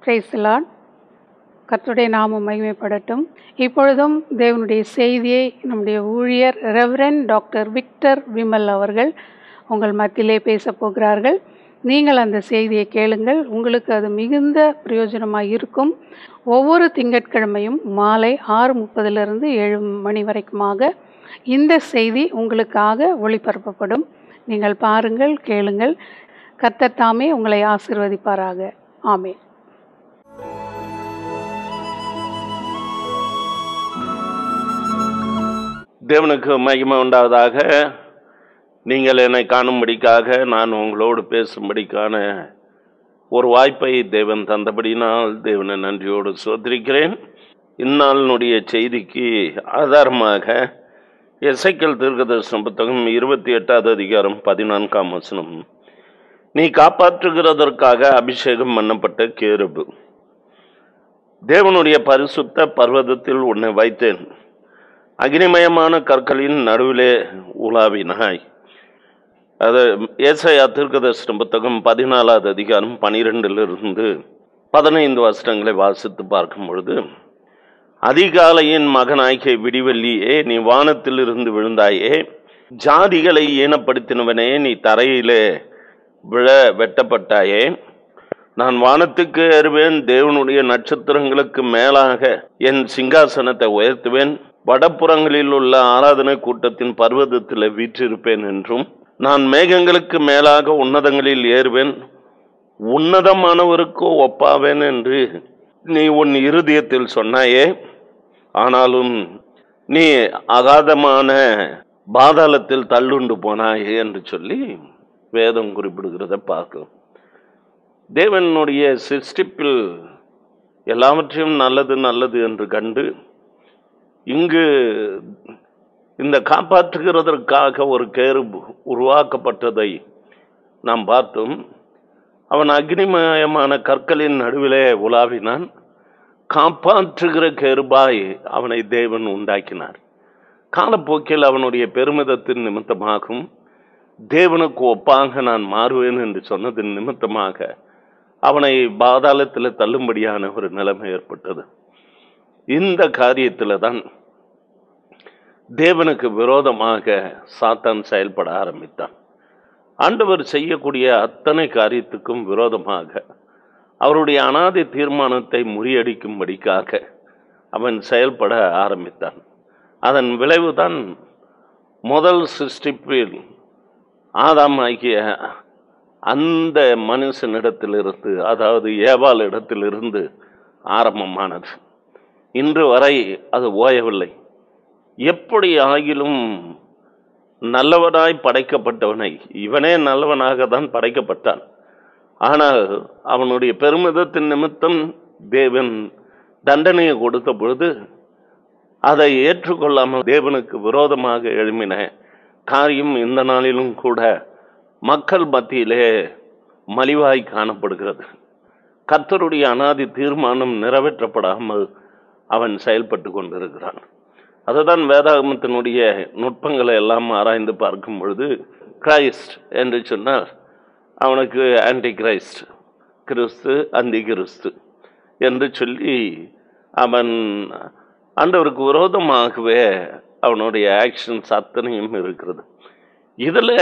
பிரைஸ்லான் கர்த்தருடைய நாமம் மகிமைப்படட்டும் இப்பொழுதும் தேவனுடைய செய்தியை நம்முடைய ஊழியர் ரெவரன் டாக்டர் விக்டர் விமல் அவர்கள் உங்கள் மத்தியிலே பேசப் போகிறார்கள் நீங்கள் அந்த செய்தியை கேளுங்கள் உங்களுக்கு அது மிகுந்த பிரயோஜனமாக இருக்கும் ஒவ்வொரு திங்கட்கிழமையும் மாலை ஆறு முப்பதிலிருந்து ஏழு மணி வரைக்குமாக இந்த செய்தி உங்களுக்காக ஒளிபரப்பப்படும் நீங்கள் பாருங்கள் கேளுங்கள் கர்த்தர் தாமே உங்களை ஆசிர்வதிப்பாராக ஆமென் தேவனுக்கு மகிமை உண்டாவதாக நீங்கள் என்னை காணும்படிக்காக நான் உங்களோடு பேசும்படிக்கான ஒரு வாய்ப்பை தேவன் தந்தபடினால் தேவனை நன்றியோடு சோதரிக்கிறேன் இந்நாளினுடைய செய்திக்கு ஆதாரமாக எசைக்கல் தீர்க்கதர்சன புத்தகம் இருபத்தி எட்டாவது அதிகாரம் பதினான்காம் வசனம் நீ காப்பாற்றுகிறதற்காக அபிஷேகம் பண்ணப்பட்ட கேருபு தேவனுடைய பரிசுத்த பர்வதத்தில் உன்னை வைத்தேன் அக்னிமயமான கற்களின் நடுவிலே உலாவினாய் அது ஏசாயா தீர்க்கதர்சன புத்தகம் பதினாலாவது அதிகாரம் பனிரெண்டிலிருந்து பதினைந்து வசனங்களை வாசித்து பார்க்கும் பொழுது அதிகாலையின் மகனாகிய விடிவெள்ளியே நீ வானத்திலிருந்து விழுந்தாயே ஜாதிகளை ஈனப்படுத்தினவனே நீ தரையிலே விழ வெட்டப்பட்டாயே நான் வானத்துக்கு ஏறுவேன் தேவனுடைய நட்சத்திரங்களுக்கு மேலாக என் சிங்காசனத்தை உயர்த்துவேன் வடப்புறங்களில் உள்ள ஆராதனை கூட்டத்தின் பர்வதத்தில் வீற்றிருப்பேன் என்றும் நான் மேகங்களுக்கு மேலாக உன்னதங்களில் ஏறுவேன் உன்னதமானவருக்கோ ஒப்பாவேன் என்று நீ உன் இருதயத்தில் சொன்னாயே ஆனாலும் நீ அகாதமான பாதாளத்தில் தள்ளுண்டு போனாயே என்று சொல்லி வேதம் குறிப்பிடுகிறத பார்க்கிறோம் தேவனுடைய சிருஷ்டிப்பில் எல்லாவற்றையும் நல்லது நல்லது என்று கண்டு இங்கு இந்த காப்பாற்றுகிறதற்காக ஒரு கேரு உருவாக்கப்பட்டதை நாம் பார்த்தோம் அவன் அக்னிமயமான கற்களின் நடுவிலே உலாவினான் காப்பாற்றுகிற கேருபாய் அவனை தேவன் உண்டாக்கினார் காலப்போக்கில் அவனுடைய பெருமிதத்தின் நிமித்தமாகும் தேவனுக்கு ஒப்பாக நான் மாறுவேன் என்று சொன்னதின் நிமித்தமாக அவனை பாதாளத்தில் தள்ளும்படியான ஒரு நிலைமை ஏற்பட்டது இந்த காரியத்தில் தான் தேவனுக்கு விரோதமாக சாத்தான் செயல்பட ஆரம்பித்தான் ஆண்டவர் செய்யக்கூடிய அத்தனை காரியத்துக்கும் விரோதமாக அவருடைய அனாதை தீர்மானத்தை முறியடிக்கும்படிக்காக அவன் செயல்பட ஆரம்பித்தான் அதன் விளைவுதான் முதல் சிருஷ்டிப்பில் ஆதாம் ஆகிய அந்த மனுஷனிடத்திலிருந்து அதாவது ஏவாள் இடத்திலிருந்து ஆரம்பமானது இன்று வரை அது ஓயவில்லை எப்படி ஆகிலும் நல்லவனாய் படைக்கப்பட்டவனை இவனே நல்லவனாக தான் படைக்கப்பட்டான் ஆனால் அவனுடைய பெருமிதத்தின் நிமித்தம் தேவன் தண்டனையை கொடுத்த பொழுது அதை ஏற்றுக்கொள்ளாமல் தேவனுக்கு விரோதமாக எழுமின காரியம் இந்த நாளிலும் கூட மக்கள் மத்தியிலே மலிவாய் காணப்படுகிறது கர்த்தருடைய அனாதி தீர்மானம் நிறைவேற்றப்படாமல் அவன் செயல்பட்டு கொண்டிருக்கிறான் அதுதான் வேதாகமத்தினுடைய நுட்பங்களை எல்லாம் ஆராய்ந்து பார்க்கும் பொழுது கிரைஸ்ட் என்று சொன்னால் அவனுக்கு ஆன்டி கிரைஸ்ட் கிறிஸ்து அந்தி கிறிஸ்து என்று சொல்லி அவன் ஆண்டவருக்கு விரோதமாகவே அவனுடைய ஆக்ஷன்ஸ் அத்தனையும் இருக்கிறது இதில்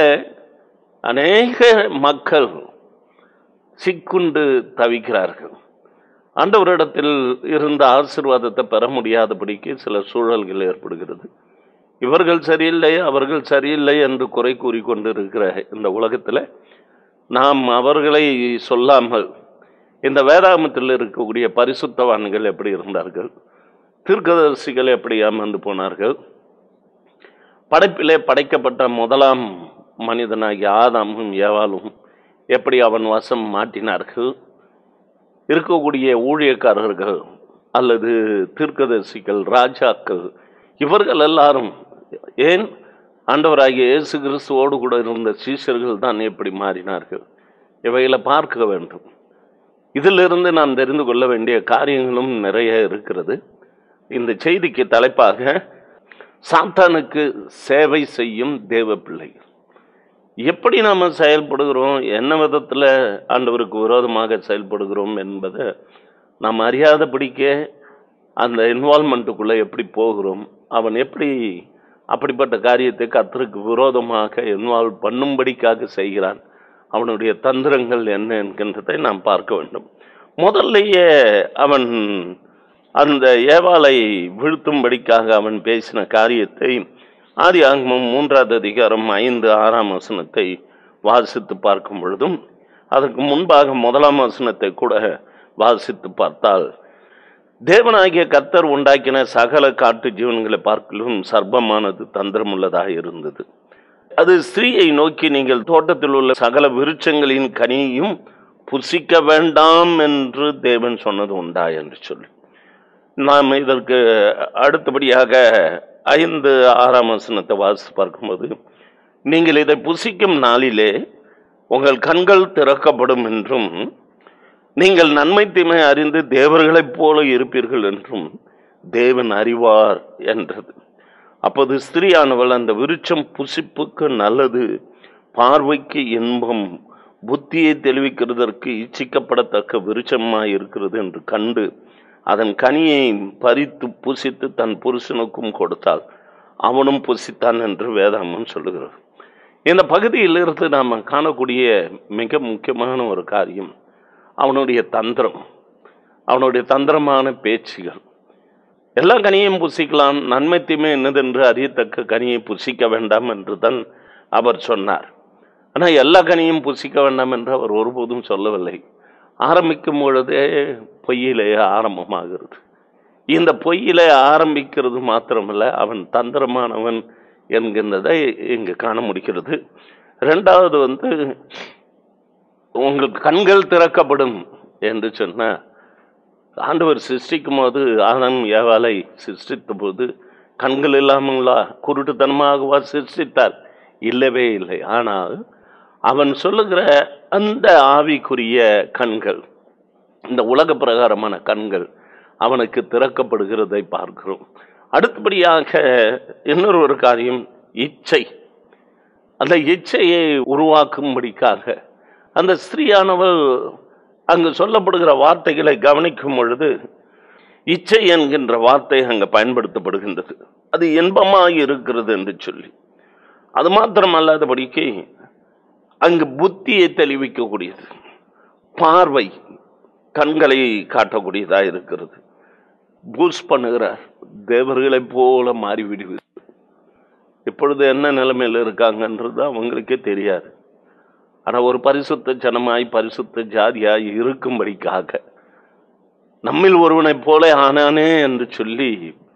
அநேக மக்கள் சிக்குண்டு தவிக்கிறார்கள் ஆண்டவரிடத்தில் இருந்த ஆசிர்வாதத்தை பெற முடியாதபடிக்கு சில சூழல்கள் ஏற்படுகிறது இவர்கள் சரியில்லை அவர்கள் சரியில்லை என்று குறை கூறிக்கொண்டு இருக்கிற இந்த உலகத்தில் நாம் அவர்களை சொல்லாமல் இந்த வேதாமத்தில் இருக்கக்கூடிய பரிசுத்தவான்கள் எப்படி இருந்தார்கள் தீர்க்கதரிசிகள் எப்படி ஏமாந்து போனார்கள் படைப்பிலே படைக்கப்பட்ட முதலாம் மனிதனாகிய ஆதாமும் ஏவாலும் எப்படி அவன் வசம் மாட்டினார்கள் இருக்கக்கூடிய ஊழியக்காரர்கள் அல்லது தீர்க்கதரிசிகள் ராஜாக்கள் இவர்கள் எல்லாரும் ஏன் ஆண்டவராகிய இயேசு கிறிஸ்துவோடு கூட இருந்த சீஷர்கள் தான் எப்படி மாறினார்கள் இவைகளை பார்க்க வேண்டும் இதிலிருந்து நாம் தெரிந்து கொள்ள வேண்டிய காரியங்களும் நிறைய இருக்கிறது இந்த செய்திக்கு தலைப்பாக சாத்தானுக்கு சேவை செய்யும் தேவ பிள்ளைகள் எப்படி நாம் செயல்படுகிறோம் என்ன விதத்தில் ஆண்டவருக்கு விரோதமாக செயல்படுகிறோம் என்பதை நாம் அறியாதபடிக்கே அந்த இன்வால்மெண்ட்டுக்குள்ளே எப்படி போகிறோம் அவன் எப்படி அப்படிப்பட்ட காரியத்தை கர்த்தருக்கு விரோதமாக இன்வால்வ் பண்ணும்படிக்காக செய்கிறான் அவனுடைய தந்திரங்கள் என்ன என்கின்றதை நாம் பார்க்க வேண்டும் முதல்லையே அவன் அந்த ஏவாளை வீழ்த்தும்படிக்காக அவன் பேசின காரியத்தை ஆதி ஆகமம் மூன்றாவது அதிகாரம் ஐந்து ஆறாம் வசனத்தை வாசித்து பார்க்கும் பொழுதும் அதற்கு முன்பாக முதலாம் வசனத்தை கூட வாசித்து பார்த்தால் தேவனாகிய கர்த்தர் உண்டாக்கின சகல காட்டு ஜீவன்களை பார்க்கலும் சர்ப்பமானது தந்திரமுள்ளதாக இருந்தது அது ஸ்திரீயை நோக்கி நீங்கள் தோட்டத்தில் உள்ள சகல விருட்சங்களின் கனியையும் புசிக்க வேண்டாம் என்று தேவன் சொன்னது உண்டா என்று சொல்லி நாம் இதற்கு அடுத்தபடியாக ஐந்து ஆறாம் வசனத்தை வாசித்து பார்க்கும்போது நீங்கள் இதை புசிக்கும் நாளிலே உங்கள் கண்கள் திறக்கப்படும் என்றும் நீங்கள் நன்மை தீமை அறிந்து தேவர்களைப் போல இருப்பீர்கள் என்றும் தேவன் அறிவார் என்றது அப்போது ஸ்திரீயானவள் அந்த விருட்சம் புசிப்புக்கு நல்லது பார்வைக்கு இன்பம் புத்தியை தெளிவிக்கிறதற்கு இச்சிக்கப்படத்தக்க விருட்சமாய் இருக்கிறது என்று கண்டு அதன் கனியை பறித்து புசித்து தன் புருஷனுக்கும் கொடுத்தாள் அவனும் புசித்தான் என்று வேதாமம் சொல்லுகிறது இந்த பகுதியிலிருந்து நாம் காணக்கூடிய மிக முக்கியமான ஒரு காரியம் அவனுடைய தந்திரம் அவனுடைய தந்திரமான பேச்சுகள் எல்லா கனியையும் புசிக்கலாம் நன்மை தீமை என்னதென்று அறியத்தக்க கனியை புசிக்க வேண்டாம் என்று தான் அவர் சொன்னார் ஆனால் எல்லா கனியும் புசிக்க வேண்டாம் என்று அவர் ஒருபோதும் சொல்லவில்லை ஆரம்பிக்கும் பொழுதே பொய்யிலே ஆரம்பமாகிறது இந்த பொய்யிலே ஆரம்பிக்கிறது மாத்திரமல்ல அவன் தந்திரமானவன் என்கின்றதை இங்கு காண முடிகிறது ரெண்டாவது வந்து உங்களுக்கு கண்கள் திறக்கப்படும் என்று சொன்ன ஆண்டவர் சிருஷ்டிக்கும் போது ஆதம் ஏவாலை சிருஷ்டித்த போது கண்கள் இல்லாமலா குருட்டுத்தனமாகவா சிருஷ்டித்தார் இல்லவே இல்லை ஆனால் அவன் சொல்லுகிற அந்த ஆவிக்குரிய கண்கள் இந்த உலக பிரகாரமான கண்கள் அவனுக்கு திறக்கப்படுகிறதை பார்க்கிறோம் அடுத்தபடியாக இன்னொரு ஒரு காரியம் இச்சை அந்த இச்சையை உருவாக்கும்படிக்காக அந்த ஸ்திரீயானவள் அங்கு சொல்லப்படுகிற வார்த்தைகளை கவனிக்கும் பொழுது இச்சை என்கின்ற வார்த்தை அங்கு பயன்படுத்தப்படுகின்றது அது இன்பமாக இருக்கிறது என்று சொல்லி அது மாத்திரமல்லாதபடிக்கு அங்கு புத்தியை தெளிவிக்கக்கூடியது பார்வை கண்களை காட்டக்கூடியதாக இருக்கிறது பூஸ்ட் பண்ணுகிறார் தேவர்களைப் போல மாறிவிடுவது இப்பொழுது என்ன நிலைமையில் இருக்காங்கன்றது அவங்களுக்கே தெரியாது ஆனால் ஒரு பரிசுத்த ஜனமாய் பரிசுத்த ஜாதியாய் இருக்கும்படிக்காக நம்மில் ஒருவனைப் போல ஆனானே என்று சொல்லி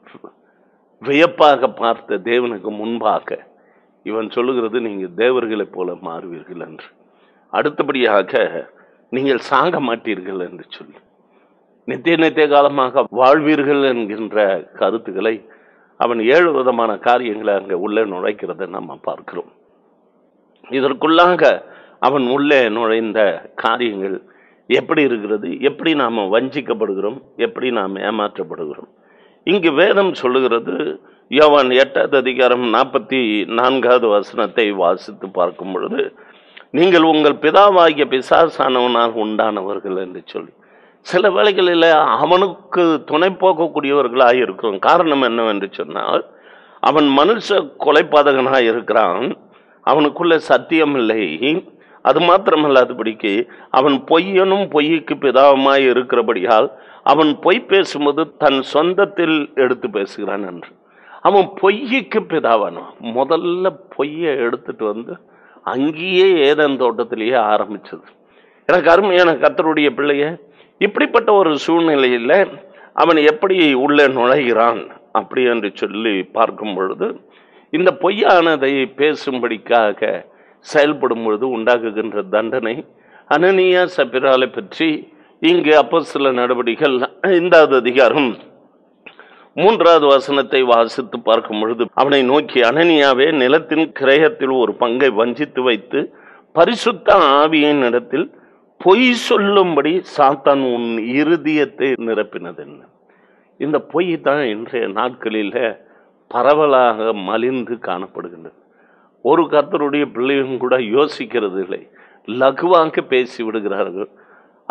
வியப்பாக பார்த்த தேவனுக்கு முன்பாக இவன் சொல்லுகிறது நீங்கள் தேவர்களைப் போல மாறுவீர்கள் என்று அடுத்தபடியாக நீங்கள் சாக மாட்டீர்கள் என்று சொல்லி நித்திய நித்திய காலமாக வாழ்வீர்கள் என்கின்ற கருத்துக்களை அவன் ஏழு விதமான காரியங்களை அங்கே உள்ளே நுழைக்கிறதை நம்ம பார்க்கிறோம் இதற்குள்ளாக அவன் உள்ளே நுழைந்த காரியங்கள் எப்படி இருக்கிறது எப்படி நாம் வஞ்சிக்கப்படுகிறோம் எப்படி நாம் ஏமாற்றப்படுகிறோம் இங்கு வேதம் சொல்லுகிறது யோவான் எட்டாவது அதிகாரம் நாற்பத்தி நான்காவது வசனத்தை வாசித்து பார்க்கும் பொழுது நீங்கள் உங்கள் பிதாவாகிய பிசாசானவனால் உண்டானவர்கள் என்று சொல்லி சில வேளைகளில் அவனுக்கு துணை போகக்கூடியவர்களாக இருக்கிறோம் காரணம் என்னவென்று சொன்னால் அவன் மனுஷ கொலைப்பாதகனாக இருக்கிறான் அவனுக்குள்ள சத்தியம் இல்லை அது மாத்திரமல்லாதபடிக்கு அவன் பொய்யனும் பொய்யுக்கு பிதாவுமாய் இருக்கிறபடியால் அவன் பொய் பேசும்போது தன் சொந்தத்தில் எடுத்து பேசுகிறான் என்று அவன் பொய்யுக்கு பிதாவானோ முதல்ல பொய்யை எடுத்துட்டு வந்து அங்கேயே ஏதன் தோட்டத்திலேயே ஆரம்பிச்சது எனக்கு அருமையான கத்தருடைய பிள்ளைய இப்படிப்பட்ட ஒரு சூழ்நிலையில் அவன் எப்படி உள்ளே நுழைகிறான் அப்படி என்று சொல்லி பார்க்கும் பொழுது இந்த பொய்யானதை பேசும்படிக்காக செயல்படும் பொழுது உண்டாகுகின்ற தண்டனை அனனியா சபிராலை பற்றி இங்கு அப்போ சில நடவடிக்கைகள் ஐந்தாவது அதிகாரம் மூன்றாவது வசனத்தை வாசித்து பார்க்கும் பொழுது அவனை நோக்கி அனனியாவே நிலத்தின் கிரயத்தில் ஒரு பங்கை வஞ்சித்து வைத்து பரிசுத்த ஆவியின் இடத்தில் பொய் சொல்லும்படி சாத்தான் உன் இருதயத்தை நிரப்பினது என்ன இந்த பொய் தான் இன்றைய நாட்களில் பரவலாக மலிந்து காணப்படுகின்றது ஒரு கர்த்தருடைய பிள்ளையும் கூட யோசிக்கிறது இல்லை லகுவாக பேசி விடுகிறார்கள்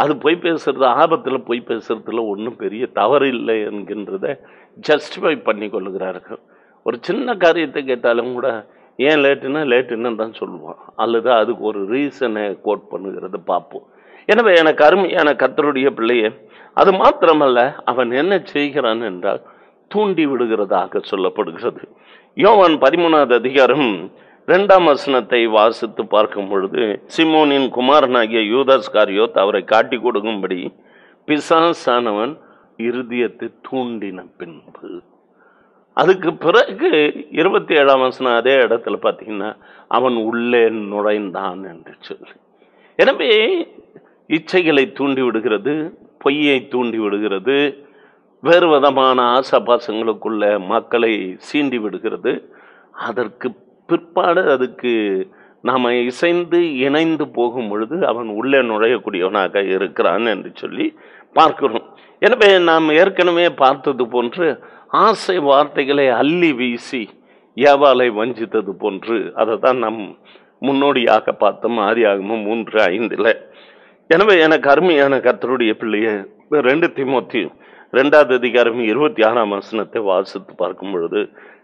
அது பொய் பேசுறது ஆபத்தில் பொய் பேசுறதுல ஒன்றும் பெரிய தவறு இல்லை என்கின்றத ஜஸ்டிஃபை பண்ணி கொள்ளுகிறார்கள் ஒரு சின்ன காரியத்தை கேட்டாலும் கூட ஏன் லேட்டுன்னா லேட்டுன்னு தான் சொல்லுவான் அல்லது அதுக்கு ஒரு ரீசனை கோட் பண்ணுகிறத பார்ப்போம் எனவே எனக்கு அருமையான கர்த்தருடைய பிள்ளையே அது மாத்திரமல்ல அவன் என்ன செய்கிறான் என்றால் தூண்டி விடுகிறதாக சொல்லப்படுகிறது யோவான் பதிமூணாவது அதிகாரம் இரண்டாம் வசனத்தை வாசித்து பார்க்கும் பொழுது சிமோனின் குமாரனாகிய யூதாஸ் காரியோத் அவரை காட்டி கொடுக்கும்படி பிசாசானவன் இருதயத்தை தூண்டின பின்பு அதுக்கு பிறகு இருபத்தி ஏழாம் வசனம் அதே இடத்துல பார்த்தீங்கன்னா அவன் உள்ளே நுழைந்தான் என்று சொல்லி எனவே இச்சைகளை தூண்டி விடுகிறது பொய்யை தூண்டி விடுகிறது வேறு விதமான ஆசாபாசங்களுக்குள்ள மக்களை சீண்டி விடுகிறது அதற்கு பிற்பாடு அதுக்கு நாம் இசைந்து இணைந்து போகும் பொழுது அவன் உள்ளே நுழையக்கூடியவனாக இருக்கிறான் என்று சொல்லி பார்க்கிறோம் எனவே நாம் ஏற்கனவே பார்த்தது போன்று ஆசை வார்த்தைகளை அள்ளி வீசி ஏவாலை வஞ்சித்தது போன்று அதை தான் நம் முன்னோடியாக பார்த்தோம் ஆதியாகமும் மூன்று ஐந்தில் எனவே எனக்கு அருமையான கர்த்தருடைய பிள்ளைய ரெண்டு திமுத்தி ரெண்டாவது அதிகாரம் இருபத்தி ஆறாம் வசனத்தை வாசித்து பார்க்கும் பொழுது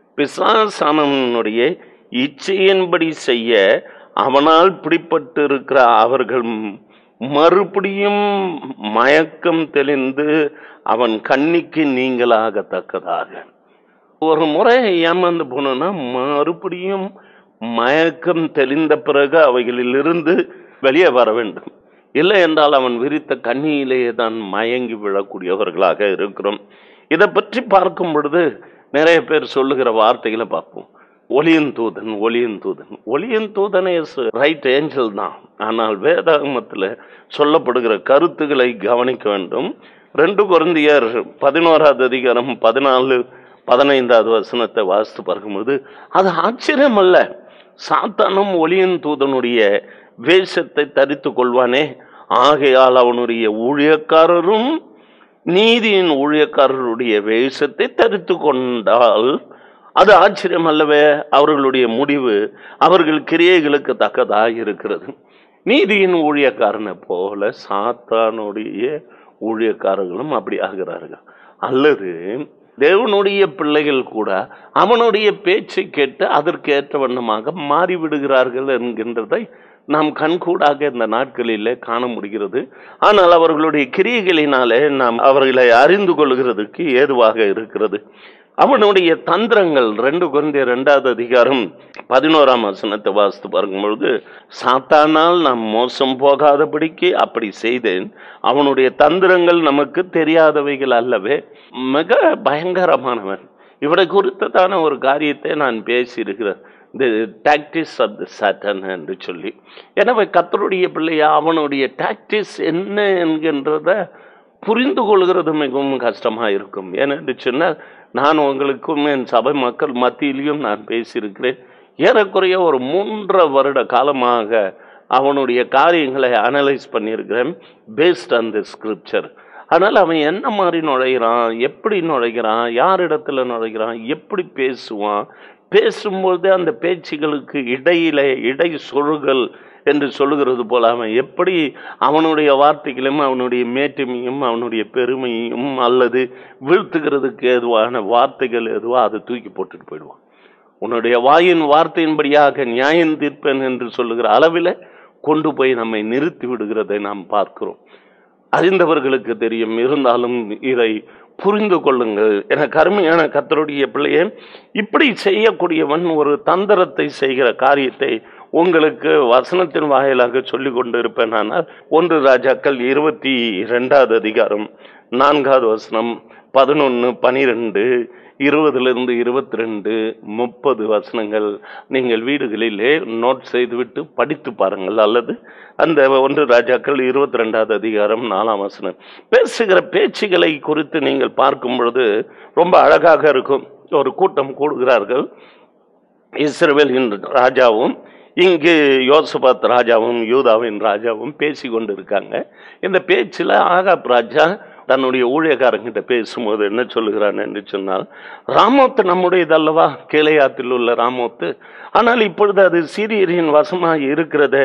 பிசாசானவனுடைய இச்சையின்படி செய்ய அவனால் பிடிப்பட்டு இருக்கிற அவர்கள் மறுபடியும் மயக்கம் தெளிந்து அவன் கண்ணிக்கு நீங்களாகத்தக்கதாக ஒரு முறை ஏமாந்து போனோம்னா மறுபடியும் மயக்கம் தெளிந்த பிறகு அவைகளிலிருந்து வெளியே வர வேண்டும் இல்லை என்றால் அவன் விரித்த கண்ணியிலேயே தான் மயங்கி விழக்கூடியவர்களாக இருக்கிறோம் இதை பற்றி பார்க்கும் பொழுது நிறைய பேர் சொல்லுகிற வார்த்தைகளை பார்ப்போம் ஒளியின் தூதன் ஒளியின் தூதன் ஒளியின் தூதனே ரைட் ஏஞ்சல் தான் ஆனால் வேதாகமத்தில் சொல்லப்படுகிற கருத்துக்களை கவனிக்க வேண்டும் ரெண்டு குருந்தியர் பதினோராவது அதிகாரம் பதினாலு பதினைந்தாவது வசனத்தை வாசித்து பார்க்கும்போது அது ஆச்சரியம் அல்ல சாத்தானும் ஒளியின் தூதனுடைய வேஷத்தை தரித்து கொள்வானே ஆகையால் அவனுடைய ஊழியக்காரரும் நீதியின் ஊழியக்காரருடைய வேஷத்தை தரித்து கொண்டால் அது ஆச்சரியம் அல்லவே அவர்களுடைய முடிவு அவர்கள் கிரியைகளுக்கு தக்கதாக இருக்கிறது நீதியின் ஊழியக்காரனை போல சாத்தானுடைய ஊழியக்காரர்களும் அப்படி ஆகிறார்கள் அல்லது தேவனுடைய பிள்ளைகள் கூட அவனுடைய பேச்சை கேட்டு அதற்கு ஏற்ற வண்ணமாக மாறிவிடுகிறார்கள் என்கின்றதை நாம் கண்கூடாக இந்த நாட்களிலே காண முடிகிறது ஆனால் அவர்களுடைய கிரியைகளினாலே நாம் அவர்களை அறிந்து கொள்கிறதுக்கு ஏதுவாக இருக்கிறது அவனுடைய தந்திரங்கள் ரெண்டு குறைந்த ரெண்டாவது அதிகாரம் பதினோராம் வசனத்தை வாசித்து பார்க்கும்பொழுது சாத்தானால் நாம் மோசம் போகாதபடிக்கு அப்படி செய்தேன் அவனுடைய தந்திரங்கள் நமக்கு தெரியாதவைகள் அல்லவே மிக பயங்கரமானவன் இவரை குறித்ததான ஒரு காரியத்தை நான் பேசியிருக்கிறேன் தி டாக்டிஸ் ஆஃப் தி சாட்டன் என்று சொல்லி எனவே கத்தருடைய பிள்ளையா அவனுடைய டாக்டிஸ் என்ன என்கின்றத புரிந்து கொள்கிறது மிகவும் கஷ்டமாக இருக்கும் ஏனென்று சொன்னால் நான் உங்களுக்கும் என் சபை மக்கள் மத்தியிலையும் நான் பேசியிருக்கிறேன் ஏறக்குறைய ஒரு மூன்றரை வருட காலமாக அவனுடைய காரியங்களை அனலைஸ் பண்ணியிருக்கிறேன் பேஸ்ட் ஆன் தி ஸ்கிரிப்சர் அதனால் அவன் என்ன மாதிரி நுழைகிறான் எப்படி நுழைகிறான் யார் இடத்துல நுழைகிறான் எப்படி பேசுவான் பேசும்போது அந்த பேச்சுகளுக்கு இடையில இடை சொருகள் என்று சொல்லுகிறது போல அவன் எப்படி அவனுடைய வார்த்தைகளும் அவனுடைய மேட்டுமையும் அவனுடைய பெருமையும் அல்லது வீழ்த்துகிறதுக்கு ஏதுவான வார்த்தைகள் எதுவோ அதை தூக்கி போட்டுட்டு போயிடுவான் உன்னுடைய வாயின் வார்த்தையின்படியாக நியாயம் தீர்ப்பேன் என்று சொல்லுகிற அளவில் கொண்டு போய் நம்மை நிறுத்தி விடுகிறதை நாம் பார்க்கிறோம் அறிந்தவர்களுக்கு தெரியும் இருந்தாலும் இதை புரிந்து கொள்ளுங்கள் என கருமையான கத்தருடைய பிள்ளையே இப்படி செய்யக்கூடியவன் ஒரு தந்திரத்தை செய்கிற காரியத்தை உங்களுக்கு வசனத்தின் வாயிலாக சொல்லி கொண்டு இருப்பேன் ஆனால் ஒன்று ராஜாக்கள் இருபத்தி ரெண்டாவது அதிகாரம் நான்காவது வசனம் பதினொன்று பனிரெண்டு இருபதுலேருந்து இருபத்தி ரெண்டு முப்பது வசனங்கள் நீங்கள் வீடுகளிலே நோட் செய்துவிட்டு படித்து பாருங்கள் அல்லது அந்த ஒன்று ராஜாக்கள் இருபத்தி ரெண்டாவது அதிகாரம் நாலாம் வசனம் பேசுகிற பேச்சுகளை குறித்து நீங்கள் பார்க்கும் பொழுது ரொம்ப அழகாக இருக்கும் ஒரு கூட்டம் கூடுகிறார்கள் இஸ்ரவேலின் ராஜாவும் இங்கு யோசபாத் ராஜாவும் யூதாவின் ராஜாவும் பேசி கொண்டு இருக்காங்க இந்த பேச்சில் ஆகாப் ராஜா தன்னுடைய ஊழியக்காரங்கிட்ட பேசும்போது என்ன சொல்லுகிறான் என்று சொன்னால் ராமோத்து நம்முடையதல்லவா கேளையாத்தில் உள்ள ராமோத்து ஆனால் இப்பொழுது அது சீரியரின் வசமாக இருக்கிறது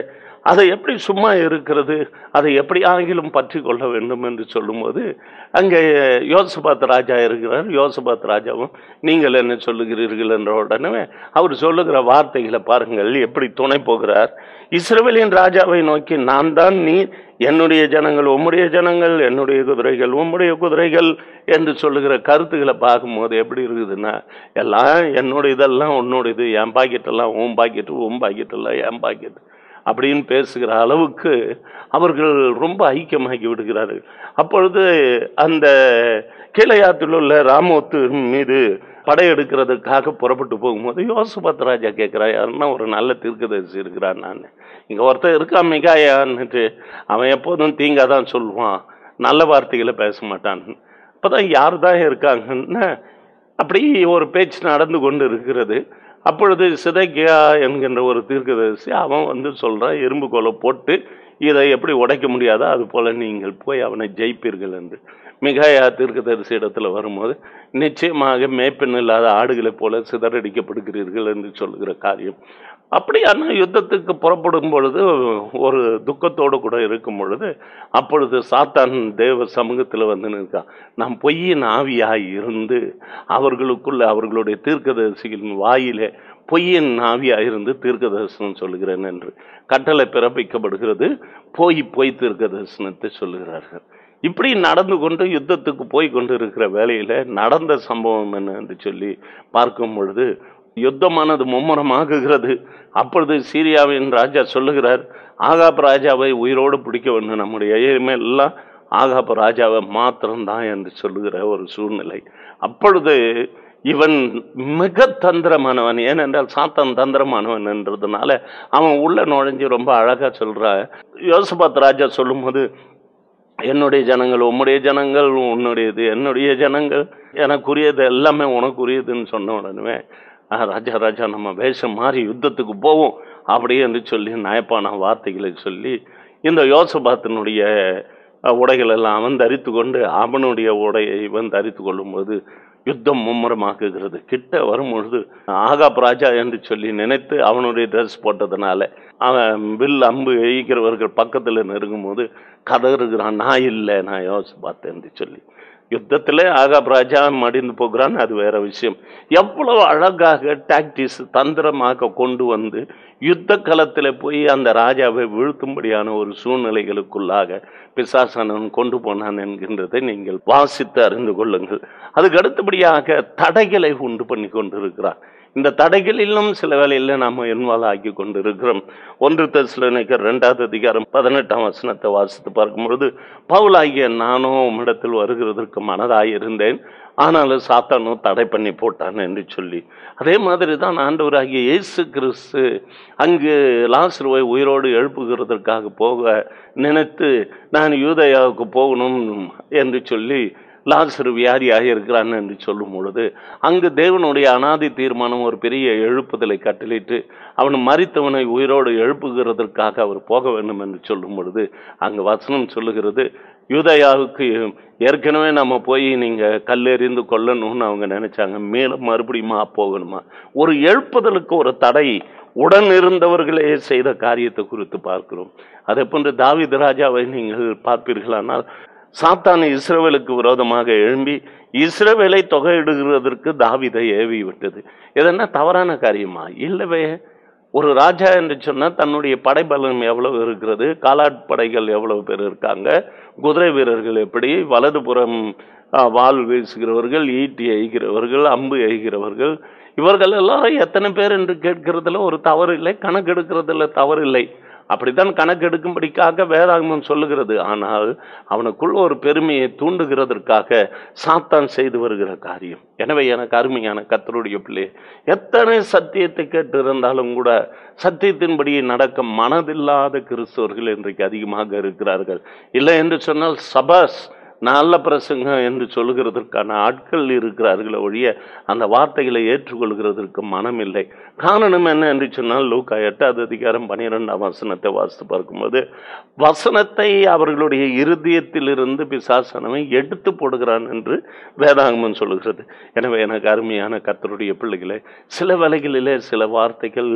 அதை எப்படி சும்மா இருக்கிறது அதை எப்படி ஆகிலும் பற்றி கொள்ள வேண்டும் என்று சொல்லும்போது அங்கே யோசபாத் ராஜா இருக்கிறார் யோசபாத் ராஜாவும் நீங்கள் என்ன சொல்லுகிறீர்கள் என்ற உடனே அவர் சொல்லுகிற வார்த்தைகளை பாருங்கள் எப்படி துணை போகிறார் இஸ்ரவேலின் ராஜாவை நோக்கி நான் தான் நீ என்னுடைய ஜனங்கள் உம்முடைய ஜனங்கள் என்னுடைய குதிரைகள் உம்முடைய குதிரைகள் என்று சொல்லுகிற கருத்துக்களை பார்க்கும்போது எப்படி இருக்குதுன்னா எல்லாம் என்னோட இதெல்லாம் உன்னோட இது என் பாக்கெட்டெல்லாம் உன் பாக்கெட்டு உன் பாக்கெட்டெல்லாம் என் பாக்கெட்டு அப்படின்னு பேசுகிற அளவுக்கு அவர்கள் ரொம்ப ஐக்கியமாகி விடுகிறார்கள் அப்பொழுது அந்த கீழையாத்தில் உள்ள ராமோத்து மீது படையெடுக்கிறதுக்காக புறப்பட்டு போகும்போது யோசபத் ராஜா கேட்குறா யாருன்னா ஒரு நல்ல தீர்க்கதரிசி இருக்கிறான் நான் இங்கே ஒருத்தர் இருக்கான் மிகாயான்னுட்டு அவன் எப்போதும் தீங்கா தான் சொல்லுவான் நல்ல வார்த்தைகளை பேச மாட்டான் இப்போதான் யார் தான் இருக்காங்கன்னா அப்படி ஒரு பேச்சு நடந்து கொண்டு இருக்கிறது அப்பொழுது சிதைக்கியா என்கின்ற ஒரு தீர்க்கதரிசி அவன் வந்து சொல்கிறான் எறும்பு கோலை போட்டு இதை எப்படி உடைக்க முடியாதோ அது போல நீங்கள் போய் அவனை ஜெயிப்பீர்கள் என்று மிகாயா தீர்க்கதரிசி இடத்துல வரும்போது நிச்சயமாக மேய்ப்பெண் இல்லாத ஆடுகளைப் போல சிதறடிக்கப்படுகிறீர்கள் என்று சொல்லுகிற காரியம் அப்படியான யுத்தத்துக்கு புறப்படும் பொழுது ஒரு துக்கத்தோடு கூட இருக்கும் பொழுது அப்பொழுது சாத்தான் தேவ சமூகத்தில் வந்து நிற்கான் நாம் பொய்யின் ஆவியாய் இருந்து அவர்களுக்குள்ள அவர்களுடைய தீர்க்கதரிசிகளின் வாயிலே பொய்யின் ஆவியாய் இருந்து தீர்க்க தரிசனம் சொல்லுகிறேன் என்று கட்டளை பிறப்பிக்கப்படுகிறது போய் பொய் தீர்க்க தரிசனத்தை சொல்லுகிறார்கள் இப்படி நடந்து கொண்டு யுத்தத்துக்கு போய் கொண்டு இருக்கிற வேலையில நடந்த சம்பவம் என்ன என்று சொல்லி பார்க்கும் பொழுது யுத்தமானது மும்முரமாகுகிறது அப்பொழுது சீரியாவின் ராஜா சொல்லுகிறார் ஆகாப் ராஜாவை உயிரோடு பிடிக்க வேண்டும் நம்முடைய எய்மே எல்லாம் ஆகாப் ராஜாவை மாத்திரம்தான் என்று சொல்லுகிற ஒரு சூழ்நிலை அப்பொழுது இவன் மிக தந்திரமானவன் ஏனென்றால் சாத்தான் தந்திரமானவன் என்றதுனால அவன் உள்ள நுழைஞ்சு ரொம்ப அழகா சொல்ற யோசபாத் ராஜா சொல்லும்போது என்னுடைய ஜனங்கள் உம்முடைய ஜனங்கள் உன்னுடையது என்னுடைய ஜனங்கள் எனக்குரியது எல்லாமே உனக்குரியதுன்னு சொன்ன உடனே "ஆ, ராஜா ராஜா நம்ம வேஷம் மாறி யுத்தத்துக்கு போவோம் அப்படி என்று சொல்லி நயப்பான வார்த்தைகளை சொல்லி இந்த யோசபாத்தினுடைய அஹ், உடைகள் எல்லாம் அவன் தரித்து கொண்டு அவனுடைய உடையை இவன் தரித்து கொள்ளும்போது யுத்தம் மும்முரமாக்குகிறது கிட்ட வரும்பொழுது ஆகாப் ராஜா என்று சொல்லி நினைத்து அவனுடைய ட்ரெஸ் போட்டதுனால அவன் வில் அம்பு எய்கிறவர்கள் பக்கத்தில் நெருங்கும்போது கதறுகிறான் நான் இல்லை நான் யோசிச்சு பார்த்தேன் என்று சொல்லி யுத்தத்தில் ஆகாப் ராஜா மடிந்து போகிறான் அது வேற விஷயம் எவ்வளவு அழகாக டாக்டிஸ் தந்திரமாக கொண்டு வந்து யுத்த களத்தில் போய் அந்த ராஜாவை வீழ்த்தும்படியான ஒரு சூழ்நிலைகளுக்குள்ளாக பிசாசனன் கொண்டு போனான் என்கின்றதை நீங்கள் வாசித்து அறிந்து கொள்ளுங்கள் அதுக்கு அடுத்தபடியாக தடைகளை உண்டு பண்ணி கொண்டிருக்கிறார் இந்த தடைகளிலும் சில வேளையில் நாம் இன்வால்வ் ஆக்கி கொண்டு இருக்கிறோம் ஒன்று தெஸ்லனிக்கர் ரெண்டாவது அதிகாரம் பதினெட்டாம் வசனத்தை வாசித்து பார்க்கும்பொழுது பவுலாகிய நானும் உம்மிடத்தில் வருகிறதற்கு மனதாயிருந்தேன் ஆனாலும் சாத்தானும் தடை பண்ணி போட்டான் என்று சொல்லி அதே மாதிரி தான் ஆண்டவராகிய இயேசு கிறிஸ்து அங்கு லாசருவை உயிரோடு எழுப்புகிறதற்காக போக நினைத்து நான் யூதயாவுக்கு போகணும் என்று சொல்லி லாசரு வியாதியாக இருக்கிறான் என்று சொல்லும் பொழுது அங்கு தேவனுடைய அனாதி தீர்மானம் ஒரு பெரிய எழுப்புதலை கட்டளிட்டு அவன் மறித்தவனை உயிரோடு எழுப்புகிறதற்காக அவர் போக வேண்டும் என்று சொல்லும் பொழுது அங்கு வசனம் சொல்லுகிறது யூதயாவுக்கு ஏற்கனவே நம்ம போய் நீங்க கல்லெறிந்து கொல்லணும்னு அவங்க நினைச்சாங்க மேலும் மறுபடியுமா போகணுமா ஒரு எழுப்புதலுக்கு ஒரு தடை உடன் இருந்தவர்களே செய்த காரியத்தை குறித்து பார்க்கிறோம் அதே போன்று தாவீது ராஜாவை நீங்கள் பார்ப்பீர்களானால் சாத்தான் இஸ்ரவேலுக்கு விரோதமாக எழும்பி இஸ்ரவேலை தொகையிடுகிறதற்கு தாவீதை ஏவி விட்டது இதென்ன தவறான காரியமா இல்லவே ஒரு ராஜா என்று சொன்னால் தன்னுடைய படைபலம் எவ்வளவு இருக்கிறது காலாட்படைகள் எவ்வளவு பேர் இருக்காங்க குதிரை வீரர்கள் எப்படி வலதுபுறம் ஆ, வாள் வீசுகிறவர்கள் ஈட்டி எய்கிறவர்கள் அம்பு எய்கிறவர்கள் இவர்கள் எல்லாரும் எத்தனை பேர் என்று கேட்கிறதுல ஒரு தவறு இல்லை கணக்கெடுக்கிறதுல தவறு இல்லை அப்படித்தான் கணக்கெடுக்கும்படிக்காக வேதாகமம் சொல்லுகிறது ஆனால் அவனுக்குள் ஒரு பெருமையை தூண்டுகிறதற்காக சாத்தான் செய்து வருகிற காரியம் எனவே எனக்கு அருமையான கத்தருடைய பிள்ளை எத்தனை சத்தியத்தை கேட்டு இருந்தாலும் கூட சத்தியத்தின்படி நடக்க மனதில்லாத கிறிஸ்தவர்கள் இன்றைக்கு அதிகமாக இருக்கிறார்கள் இல்லை என்று சொன்னால் சபாஸ் நல்ல பிரசங்கம் என்று சொல்லுகிறதற்கான ஆட்கள் இருக்கிறார்களே ஒழிய அந்த வார்த்தைகளை ஏற்றுக்கொள்கிறதற்கு மனம் இல்லை காரணம் என்ன என்று சொன்னால் லூக்கா எட்டாவது அதிகாரம் பன்னிரெண்டாம் வசனத்தை வாசித்து பார்க்கும்போது வசனத்தை அவர்களுடைய இருதயத்திலிருந்து பிசாசனவை எடுத்து போடுகிறான் என்று வேதாகமம் சொல்லுகிறது எனவே எனக்கு அருமையான கர்த்தருடைய பிள்ளைகளே சில வேளைகளிலே சில வார்த்தைகள்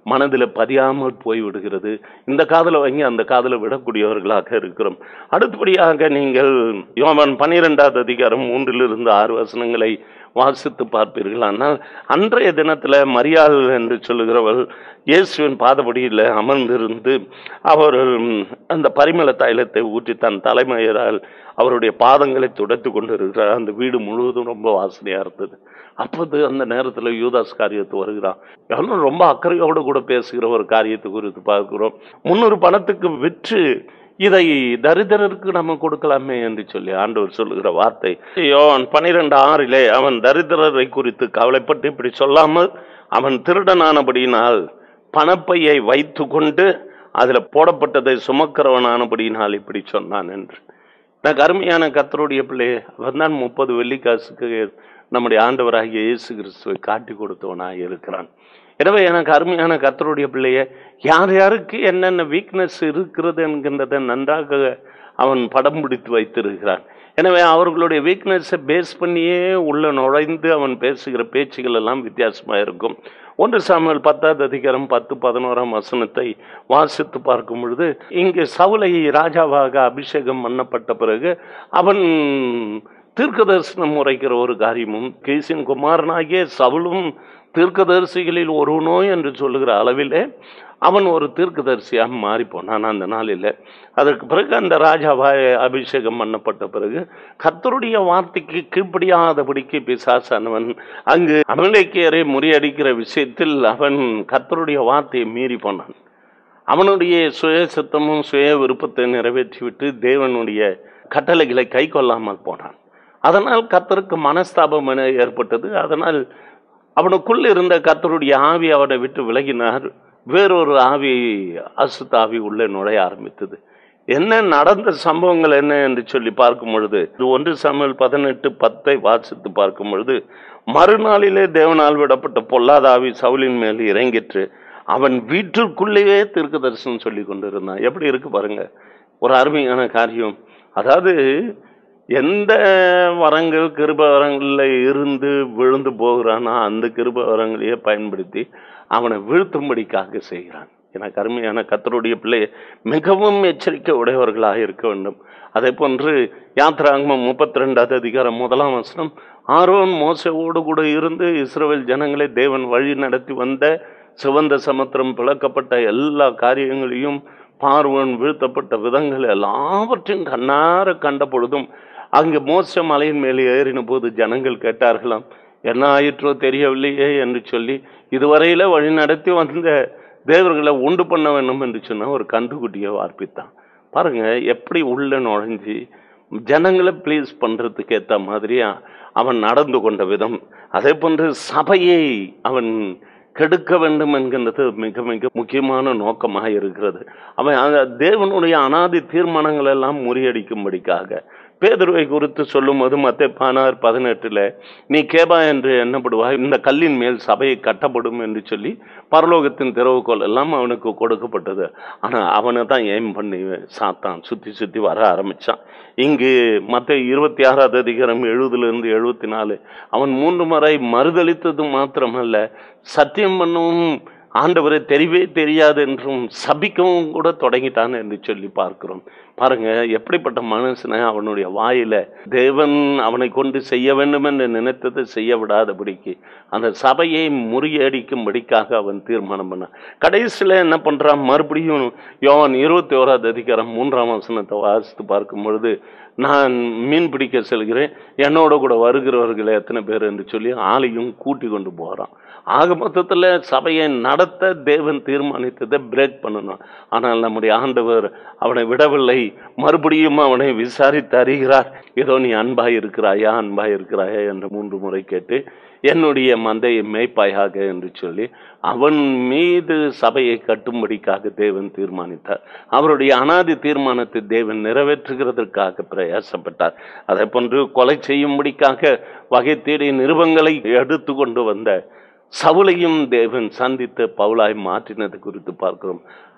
மனதில் பதியாமல் போய் விடுகிறது இந்த காதில் வாங்கி அந்த காதில் விடக்கூடியவர்களாக இருக்கிறோம் அடுத்தபடியாக நீங்கள் யோவான் பன்னிரெண்டாவது அதிகாரம் மூன்றிலிருந்து ஆறு வசனங்களை வாசித்து பார்ப்பீர்கள் ஆனால் அன்றைய தினத்தில் மரியாள் என்று சொல்லுகிறவள் இயேசுவின் பாதபடியில் அமர்ந்திருந்து அவர் அந்த பரிமள தைலத்தை ஊற்றி தன் தலைமையரால் அவருடைய பாதங்களை துடைத்து கொண்டு இருக்கிறார் அந்த வீடு முழுவதும் ரொம்ப வாசனையா இருந்தது அப்போது அந்த நேரத்தில் யூதாஸ் காரியத்து வருகிறான் எல்லாம் ரொம்ப அக்கறையோடு கூட பேசுகிற ஒரு காரியத்தை குறித்து பார்க்கிறோம் முன்னூறு பணத்துக்கு விற்று இதை தரித்திரருக்கு நம்ம கொடுக்கலாமே என்று சொல்லி ஆண்டவர் சொல்லுகிற வார்த்தை யோவான் பனிரெண்டு ஆறிலே அவன் தரித்திரரை குறித்து கவலைப்பட்டு இப்படி சொல்லாமல் அவன் திருடனானபடியினால் பணப்பையை வைத்து கொண்டு அதில் போடப்பட்டதை சுமக்கிறவனானபடியினால் இப்படி சொன்னான் என்று எனக்கு அருமையான கத்தருடைய பிள்ளையே அவன் தான் முப்பது வெள்ளிக்காசுக்கு நம்முடைய ஆண்டவராகிய இயேசு கிறிஸ்துவை காட்டி கொடுத்தவனாக இருக்கிறான் எனவே எனக்கு அருமையான கத்தருடைய பிள்ளைய யார் யாருக்கு என்னென்ன வீக்னஸ் இருக்கிறது என்கின்றதை நன்றாக அவன் படம் பிடித்து வைத்திருக்கிறான் எனவே அவர்களுடைய வீக்னஸை பேஸ் பண்ணியே உள்ள நுழைந்து அவன் பேசுகிற பேச்சுகள் எல்லாம் வித்தியாசமாக இருக்கும் ஒன்று சாமுவேல் பத்தாவது அதிகாரம் பத்து பதினோராம் வசனத்தை வாசித்து பார்க்கும் பொழுது இங்கே சவுலை ராஜாவாக அபிஷேகம் பண்ணப்பட்ட பிறகு அவன் தீர்க்கதரிசனம் உரைக்கிற ஒரு காரியமும் கேசின் குமாரனாகிய சவுலும் தீர்க்கதரிசிகளில் ஒருவனோ என்று சொல்லுகிற அளவிலே அவன் ஒரு தீர்க்கதரிசியாக மாறி போனான் அந்த நாளில் அதற்கு பிறகு அந்த ராஜாவாய் அபிஷேகம் பண்ணப்பட்ட பிறகு கர்த்தருடைய வார்த்தைக்கு கீழ்ப்படியாதபடிக்கு பிசாசானவன் அங்கு அமலேக்கியரை முறியடிக்கிற விஷயத்தில் அவன் கர்த்தருடைய வார்த்தையை மீறி போனான் அவனுடைய சுய சித்தமும் சுய விருப்பத்தை நிறைவேற்றிவிட்டு தேவனுடைய கட்டளைகளை கை கொள்ளாமல் போனான் அதனால் கர்த்தருக்கு மனஸ்தாபம் என ஏற்பட்டது அதனால் அவனுக்குள் இருந்த கர்த்தருடைய ஆவி அவனை விட்டு விலகினார் வேறொரு ஆவி அசுத்த ஆவி உள்ளே நுழைய ஆரம்பித்தது என்ன நடந்த சம்பவங்கள் என்ன என்று சொல்லி பார்க்கும் பொழுது இது ஒன்று சமையல் பதினெட்டு பத்தை வாசித்து பார்க்கும் பொழுது மறுநாளிலே தேவனால் விடப்பட்ட பொல்லாத ஆவி சவுலின் மேல் இறங்கிற்று அவன் வீட்டிற்குள்ளேயே தீர்க்க தரிசனம் சொல்லி கொண்டிருந்தான் எப்படி இருக்கு பாருங்க ஒரு அருமையான காரியம் அதாவது எந்த வரங்கள் கிருப வரங்களில் இருந்து விழுந்து போகிறானோ அந்த கிருப வரங்களையே பயன்படுத்தி அவனை வீழ்த்தும்படிக்காக செய்கிறான் எனக்கு அருமையான கத்தருடைய பிள்ளை மிகவும் எச்சரிக்கை உடையவர்களாக இருக்க வேண்டும் அதே போன்று யாத்திராங்கமம் முப்பத்தி ரெண்டாவது அதிகாரம் முதலாம் வசனம் ஆரோன் மோசவோடு கூட இருந்து இஸ்ரவேல் ஜனங்களை தேவன் வழி நடத்தி வந்த சிவந்த சமுத்திரம் பிளக்கப்பட்ட எல்லா காரியங்களையும் பார்வன் வீழ்த்தப்பட்ட விதங்கள் எல்லாவற்றையும் கண்ணார கண்ட பொழுதும் அங்கு மோச மலையின் மேலே ஏறின போது ஜனங்கள் கேட்டார்களாம் என்ன ஆயிற்றோ தெரியவில்லையே என்று சொல்லி இதுவரையில வழி நடத்தி வந்த தேவர்களை உண்டு பண்ண வேண்டும் என்று சொன்ன ஒரு கன்றுக்குட்டியை வார்ப்பித்தான் பாருங்க எப்படி உள்ள நுழைஞ்சி ஜனங்களை ப்ளீஸ் பண்றதுக்கு ஏற்ற மாதிரி அவன் நடந்து கொண்ட விதம் அதே போன்று சபையை அவன் கெடுக்க வேண்டும் என்கின்றது மிக மிக முக்கியமான நோக்கமாக இருக்கிறது அவன் அந்த தேவனுடைய அனாதி தீர்மானங்கள் எல்லாம் முறியடிக்கும்படிக்காக பேதுருவை குறித்து சொல்லும் போது மத்த பானார் பதினெட்டுல நீ கேபா என்று எண்ணப்படுவாய் இந்த கல்லின் மேல் சபையை கட்டப்படும் என்று சொல்லி பரலோகத்தின் திறவுகோல் எல்லாம் அவனுக்கு கொடுக்கப்பட்டது ஆனா அவனை தான் ஏம் பண்ணி சாத்தான் சுத்தி சுத்தி வர ஆரம்பிச்சான் இங்கு மத்த இருபத்தி ஆறாவது அதிகாரம் எழுபதுல இருந்து எழுபத்தி நாலு அவன் மூன்று முறை மறுதளித்தது மாத்திரமல்ல சத்தியம் பண்ணவும் ஆண்டவரை தெரியவே தெரியாது என்றும் சபிக்கவும் கூட தொடங்கிட்டான் என்று சொல்லி பார்க்கிறோம் பாருங்க எப்படிப்பட்ட மனுஷனை அவனுடைய வாயில தேவன் அவனை கொண்டு செய்ய வேண்டும் என்று நினைத்ததை செய்ய விடாதபடிக்கு அந்த சபையை முறியடிக்கும்படிக்காக அவன் தீர்மானம் பண்ணான் கடைசியில் என்ன பண்றான் மறுபடியும் யோவான் இருபத்தி ஓராவது அதிகாரம் மூன்றாம் வசனத்தை வாசித்து பார்க்கும் பொழுது நான் மீன் பிடிக்க செல்கிறேன் என்னோட கூட வருகிறவர்கள் எத்தனை பேர் என்று சொல்லி ஆளையும் கூட்டி கொண்டு போகிறான் ஆக மொத்தத்தில் சபையை நடத்த தேவன் தீர்மானித்ததை பிரேக் பண்ணணும் ஆனால் நம்முடைய ஆண்டவர் அவனை விடவில்லை மறுபடியும் அவனை விசாரித்து அறிகிறார் ஏதோ நீ அன்பாய் இருக்கிறாயா அன்பாய் இருக்கிறாயா என்று மூன்று முறை கேட்டு என்னுடைய மந்தையை மேய்ப்பாயாக என்று சொல்லி அவன் மீது சபையை கட்டும்படிக்காக தேவன் தீர்மானித்தார் அவருடைய அனாதி தீர்மானத்தை தேவன் நிறைவேற்றுகிறதற்காக பிரயாசப்பட்டார் அதே போன்று கொலை செய்யும்படிக்காக வகை தேடிய நிருபங்களை எடுத்து கொண்டு வந்த சவுலையும் தேவன் சந்தித்து பவுலாய் மாற்றினது குறித்து பார்க்கிறோம்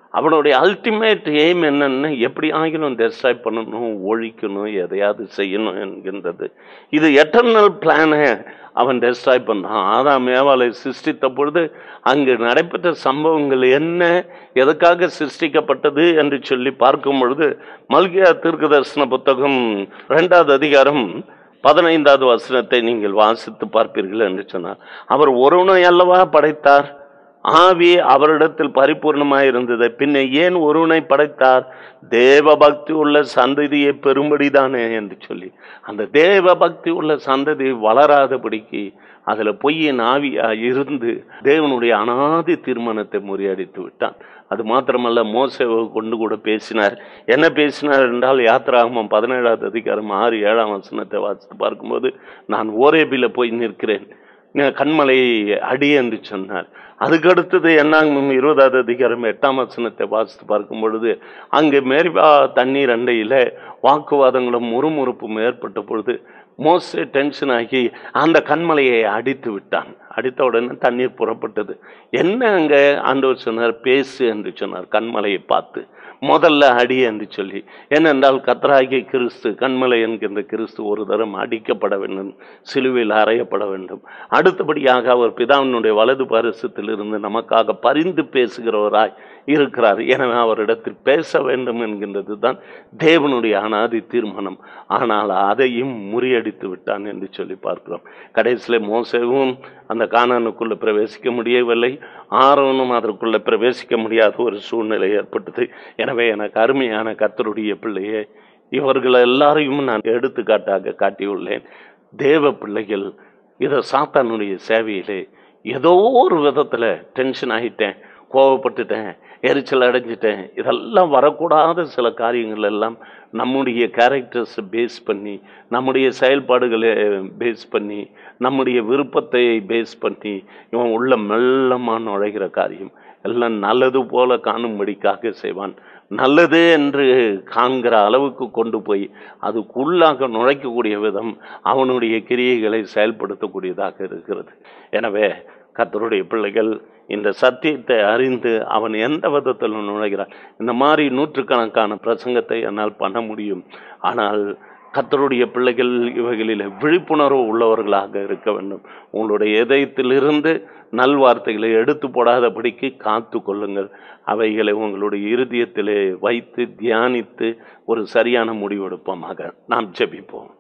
அவனுடைய அல்டிமேட் எய்ம் என்னன்னு எப்படி ஆகிலும் டெஸ்ட்ராய் பண்ணணும் ஒழிக்கணும் எதையாவது செய்யணும் என்கின்றது இது எட்டர்னல் பிளானை அவன் டெஸ்ட்ராய் பண்ணான் ஆதாம் ஏவாளை சிருஷ்டித்த பொழுது அங்கு நடைபெற்ற சம்பவங்கள் என்ன எதுக்காக சிருஷ்டிக்கப்பட்டது என்று சொல்லி பார்க்கும் பொழுது மல்கியா தீர்க்க தரிசன புத்தகம் ரெண்டாவது அதிகாரம் பதினைந்தாவது வசனத்தை நீங்கள் வாசித்து பார்ப்பீர்கள் என்று சொன்னார் அவர் ஒருவனை அல்லவா படைத்தார் ஆவி அவரிடத்தில் பரிபூர்ணமாய் இருந்தது பின்ன ஏன் ஒருவனை படைத்தார் தேவ பக்தி உள்ள சந்ததியை பெரும்படிதானே என்று சொல்லி அந்த தேவ பக்தி உள்ள சந்ததி வளராதபடிக்கு அதுல பொய்யின் ஆவியா இருந்து தேவனுடைய அனாதி தீர்மானத்தை முறியடித்து விட்டான் அது மாத்திரமல்ல மோசேவை கொண்டு கூட பேசினார் என்ன பேசினார் என்றால் யாத்திராகமம் பதினேழாவது அதிகாரம் ஆறு ஏழாம் வசனத்தை வாசித்து பார்க்கும்போது நான் ஓரேபில போய் நிற்கிறேன் நீ கண்மலையை அடி என்று சொன்னார் அதுக்கு அடுத்தது என்னாகும் இருபதாவது அதிகாரம் எட்டாம் வசனத்தை வாசித்து பார்க்கும் பொழுது அங்கே மேரிபா தண்ணீர் அண்டையில வாக்குவாதங்களும் முறுமுறுப்பும் ஏற்பட்ட பொழுது மோசே டென்ஷன் ஆகி அந்த கண்மலையை அடித்து விட்டான் அடித்த உடனே தண்ணீர் புறப்பட்டது என்ன அங்க ஆண்டவர் சொன்னார் பேசு என்று சொன்னார் கண்மலையை பார்த்து முதல்ல அடி என்று சொல்லி ஏனென்றால் கத்தராகிய கிறிஸ்து கண்மலை என்கின்ற கிறிஸ்து ஒரு தரம் அடிக்கப்பட வேண்டும் சிலுவையில் அறையப்பட வேண்டும் அடுத்தபடியாக அவர் பிதாவினுடைய வலது பரிசத்திலிருந்து நமக்காக பரிந்து பேசுகிறவராய் இருக்கிறார் எனவே அவரிடத்தில் பேச வேண்டும் என்கின்றது தான் தேவனுடைய அனாதி தீர்மானம் ஆனால் அதையும் முறியடித்து விட்டான் என்று சொல்லி பார்க்கிறோம் கடைசியில் மோசவும் அந்த கானானுக்குள்ளே பிரவேசிக்க முடியவில்லை ஆரோனும் அதற்குள்ளே பிரவேசிக்க முடியாத ஒரு சூழ்நிலை ஏற்பட்டது எனவே எனக்கு அருமையான கத்தருடைய பிள்ளையே இவர்கள் எல்லாரையும் நான் எடுத்துக்காட்டாக காட்டியுள்ளேன் தேவ பிள்ளைகள் இதை சாத்தானுடைய சேவையிலே ஏதோ ஒரு விதத்தில் டென்ஷன் ஆகிட்டேன் கோவப்பட்டுட்டேன் எரிச்சல் அடைஞ்சிட்டேன் இதெல்லாம் வரக்கூடாத சில காரியங்கள் எல்லாம் நம்முடைய கேரக்டர்ஸை பேஸ் பண்ணி நம்முடைய செயல்பாடுகளை பேஸ் பண்ணி நம்முடைய விருப்பத்தை பேஸ் பண்ணி இவன் உள்ள மெல்லமாக நுழைகிற காரியம் எல்லாம் நல்லது போல காணும்படிக்காக செய்வான் நல்லது என்று காண்கிற அளவுக்கு கொண்டு போய் அதுக்குள்ளாக நுழைக்கக்கூடிய விதம் அவனுடைய கிரியைகளை செயல்படுத்தக்கூடியதாக இருக்கிறது எனவே கர்த்தருடைய பிள்ளைகள் இந்த சத்தியத்தை அறிந்து அவன் எந்த விதத்தில் நுழைகிறான் இந்த மாதிரி நூற்றுக்கணக்கான பிரசங்கத்தை என்னால் பண்ண முடியும் ஆனால் கர்த்தருடைய பிள்ளைகள் இவைகளில் விழிப்புணர்வு உள்ளவர்களாக இருக்க வேண்டும் உங்களுடைய இதயத்திலிருந்து நல்வார்த்தைகளை எடுத்து போடாதபடிக்கு காத்து கொள்ளுங்கள் அவைகளை உங்களுடைய இருதயத்திலே வைத்து தியானித்து ஒரு சரியான முடிவெடுப்போமாக நாம் ஜெபிப்போம்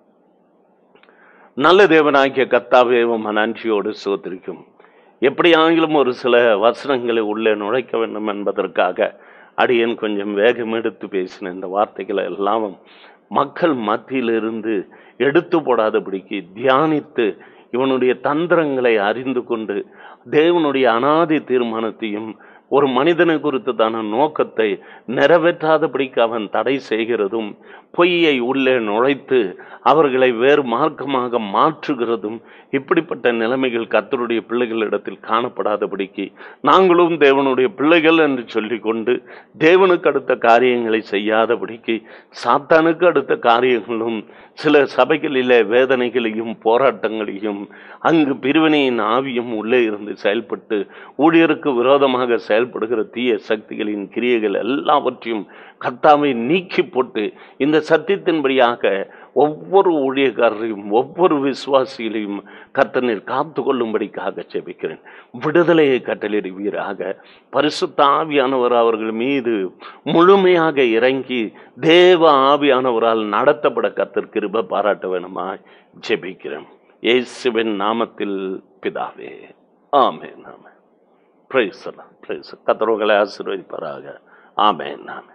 நல்ல தேவனாகிய கத்தாவே உம் நன்றியோடு சோத்திரிக்கும் எப்படி ஆங்கிலும் ஒரு சில வசனங்களை உள்ளே நுழைக்க வேண்டும் என்பதற்காக அடியேன் கொஞ்சம் வேகம் எடுத்து பேசின இந்த வார்த்தைகளை எல்லாம் மக்கள் மத்தியிலிருந்து எடுத்து போடாதபடிக்கு தியானித்து இவனுடைய தந்திரங்களை அறிந்து கொண்டு தேவனுடைய அனாதி தீர்மானத்தையும் ஒரு மனிதனை குறித்ததான நோக்கத்தை நிறைவேற்றாதபடிக்கு அவன் தடை செய்கிறதும் பொய்யை உள்ளே நுழைத்து அவர்களை வேறு மார்க்கமாக மாற்றுகிறதும் இப்படிப்பட்ட நிலைமைகள் கர்த்தருடைய பிள்ளைகளிடத்தில் காணப்படாதபடிக்கு நாங்களும் தேவனுடைய பிள்ளைகள் என்று சொல்லிக்கொண்டு தேவனுக்கு அடுத்த காரியங்களை செய்யாதபடிக்கு சாத்தானுக்கு அடுத்த காரியங்களும் சில சபைகளிலே வேதனைகளையும் போராட்டங்களையும் அங்கு பிரிவினையின் ஆவியும் உள்ளே இருந்து செயல்பட்டு ஊழியருக்கு விரோதமாக செயல்படுகிற தீய சக்திகளின் கிரியைகள் எல்லாவற்றையும் கர்த்தாவை நீக்கி போட்டு இந்த சத்தியத்தின்படியாக ஒவ்வொரு ஊழியக்காரரையும் ஒவ்வொரு விசுவாசிகளையும் கர்த்தனில் காத்து கொள்ளும்படிக்காக செபிக்கிறேன் விடுதலையை கட்டளிடுவீராக பரிசுத்த ஆவியானவர் அவர்கள் மீது முழுமையாக இறங்கி தேவ ஆவியானவரால் நடத்தப்பட கர்த்தர் கிருப பாராட்ட வேணுமா ஜெபிக்கிறேன் இயேசுவின் நாமத்தில் பிதாவே ஆமென் ஆமென் பிரைஸ் பிரைஸ் கத்தர்களை ஆசீர்வதிப்பாராக ஆமென் ஆமென்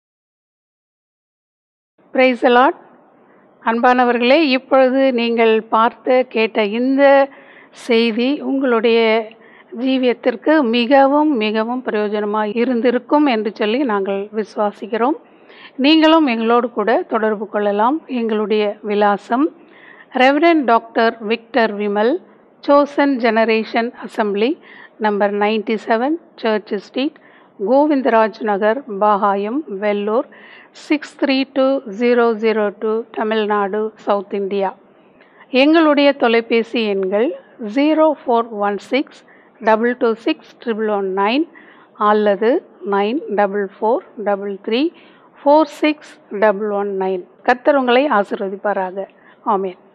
பிரைஸ் அலாட் அன்பானவர்களே இப்பொழுது நீங்கள் பார்த்து கேட்ட இந்த செய்தி உங்களுடைய ஜீவியத்திற்கு மிகவும் மிகவும் பிரயோஜனமாக இருந்திருக்கும் என்று சொல்லி நாங்கள் விசுவாசிக்கிறோம் நீங்களும் எங்களோடு கூட தொடர்பு கொள்ளலாம் எங்களுடைய விலாசம் reverend doctor Victor Vimal Sosan generation assembly number ninety seven church street Govindaraj Nagar Bagayam Vellore six three two zero zero two Tamil Nadu south India எங்களுடைய தொலைபேசி எண்கள் zero four one six double two six triple one nine அல்லது nine double four double three four six double one nine கர்த்தர் உங்களை ஆசீர்வதிப்பாராக ஆமென்